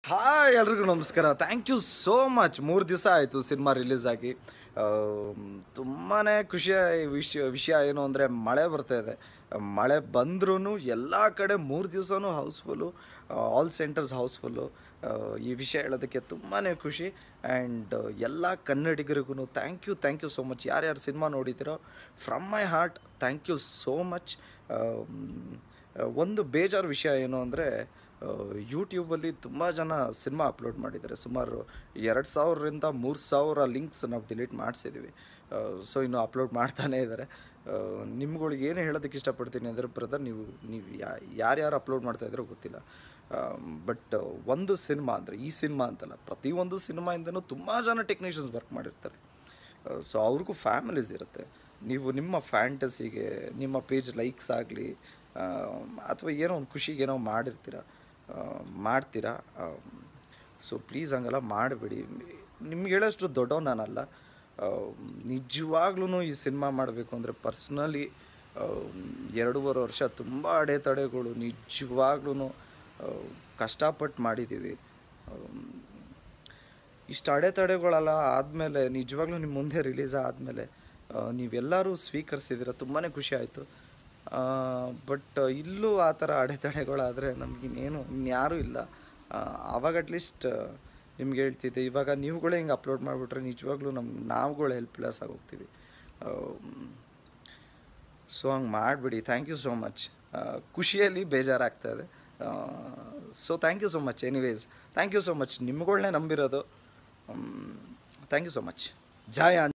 hi ಎಲ್ರಿಗೂ ನಮಸ್ಕಾರ thank you so much ಮೂರು ದಿವಸ ಆಯಿತು ಸಿನಿಮಾ ರಿಲೀಸ್ ಆಗಿ ತುಂಬಾ ಖುಷಿಯ ವಿಷಯ ವಿಷಯ ಏನು ಅಂದರೆ ಮಳೆ ಬರ್ತಾ ಇದೆ ಮಳೆ ಬಂದ್ರೂ ಎಲ್ಲ ಕಡೆ ಮೂರು ದಿವಸನೂ ಹೌಸ್ಫುಲ್ಲು ಆಲ್ ಸೆಂಟರ್ಸ್ ಹೌಸ್ಫುಲ್ಲು ಈ ವಿಷಯ ಹೇಳೋದಕ್ಕೆ ತುಂಬಾ ಖುಷಿ ಆ್ಯಂಡ್ ಎಲ್ಲ ಕನ್ನಡಿಗರಿಗೂ thank you thank you so much ಯಾರ್ಯಾರು ಸಿನಿಮಾ ನೋಡಿದ್ದೀರೋ from my heart thank you so much ಒಂದು ಬೇಜಾರು ವಿಷಯ ಏನು ಅಂದರೆ ಯೂಟ್ಯೂಬಲ್ಲಿ ತುಂಬ ಜನ ಸಿನಿಮಾ ಅಪ್ಲೋಡ್ ಮಾಡಿದ್ದಾರೆ ಸುಮಾರು ಎರಡು ಸಾವಿರದಿಂದ ಮೂರು ಸಾವಿರ ಲಿಂಕ್ಸ್ ನಾವು ಡಿಲೀಟ್ ಮಾಡಿಸಿದ್ದೀವಿ ಸೊ ಇನ್ನು ಅಪ್ಲೋಡ್ ಮಾಡ್ತಾನೇ ಇದ್ದಾರೆ ನಿಮ್ಗಳಿಗೆ ಏನು ಹೇಳೋದಕ್ಕೆ ಇಷ್ಟಪಡ್ತೀನಿ ಅಂದರೆ ಬ್ರದರ್ ನೀವು ನೀವು ಯಾರ್ಯಾರು ಅಪ್ಲೋಡ್ ಮಾಡ್ತಾ ಇದ್ರೋ ಗೊತ್ತಿಲ್ಲ ಬಟ್ ಒಂದು ಸಿನಿಮಾ ಅಂದರೆ ಈ ಸಿನಿಮಾ ಅಂತಲ್ಲ ಪ್ರತಿಯೊಂದು ಸಿನಿಮಾಯಿಂದನೂ ತುಂಬ ಜನ ಟೆಕ್ನಿಷಿಯನ್ಸ್ ವರ್ಕ್ ಮಾಡಿರ್ತಾರೆ ಸೊ ಅವ್ರಿಗೂ ಫ್ಯಾಮಿಲೀಸ್ ಇರುತ್ತೆ ನೀವು ನಿಮ್ಮ ಫ್ಯಾಂಟಸಿಗೆ ನಿಮ್ಮ ಪೇಜ್ ಲೈಕ್ಸ್ ಆಗಲಿ ಅಥವಾ ಏನೋ ಒಂದು ಖುಷಿಗೆ ಏನೋ ಮಾಡಿರ್ತೀರ ಆ, ಮಾಡ್ತೀರಾ ಸೊ ಪ್ಲೀಸ್ ಹಂಗೆಲ್ಲ ಮಾಡಬೇಡಿ ನಿಮ್ಗೆ ಹೇಳೋಷ್ಟು ದೊಡ್ಡವ ನಾನಲ್ಲ ನಿಜವಾಗ್ಲೂ ಈ ಸಿನಿಮಾ ಮಾಡಬೇಕು ಅಂದರೆ ಪರ್ಸ್ನಲಿ ಎರಡೂವರೆ ವರ್ಷ ತುಂಬ ಅಡೆತಡೆಗಳು ನಿಜವಾಗ್ಲೂ ಕಷ್ಟಪಟ್ಟು ಮಾಡಿದ್ದೀವಿ ಇಷ್ಟು ಅಡೆತಡೆಗಳೆಲ್ಲ ಆದಮೇಲೆ ನಿಜವಾಗ್ಲೂ ನಿಮ್ಮ ಮುಂದೆ ರಿಲೀಸ್ ಆದಮೇಲೆ ನೀವೆಲ್ಲರೂ ಸ್ವೀಕರಿಸಿದ್ದೀರ ತುಂಬಾ ಖುಷಿ ಆಯಿತು ಬಟ್ ಇಲ್ಲೂ ಆ ಥರ ಅಡೆತಡೆಗಳಾದರೆ ನಮಗಿನ್ನೇನು ಇನ್ಯಾರೂ ಇಲ್ಲ ಆ, ಆವಾಗ ಅಟ್ಲೀಸ್ಟ್ ನಿಮ್ಗೆ ಹೇಳ್ತಿದ್ದೆ ಇವಾಗ ನೀವುಗಳೇ ಹಿಂಗೆ ಅಪ್ಲೋಡ್ ಮಾಡಿಬಿಟ್ರೆ ನಿಜವಾಗ್ಲೂ ನಮ್ಮ ನಾವುಗಳು ಹೆಲ್ಪ್ಲೆಸ್ ಆಗೋಗ್ತೀವಿ ಸೊ ಹಂಗೆ ಮಾಡಿಬಿಡಿ ಥ್ಯಾಂಕ್ ಯು ಸೋ ಮಚ್ ಖುಷಿಯಲ್ಲಿ ಬೇಜಾರಾಗ್ತಾ ಇದೆ so thank you so much anyways thank you so much ನಿಮ್ಗಳನ್ನೇ ನಂಬಿರೋದು thank you so much Jaya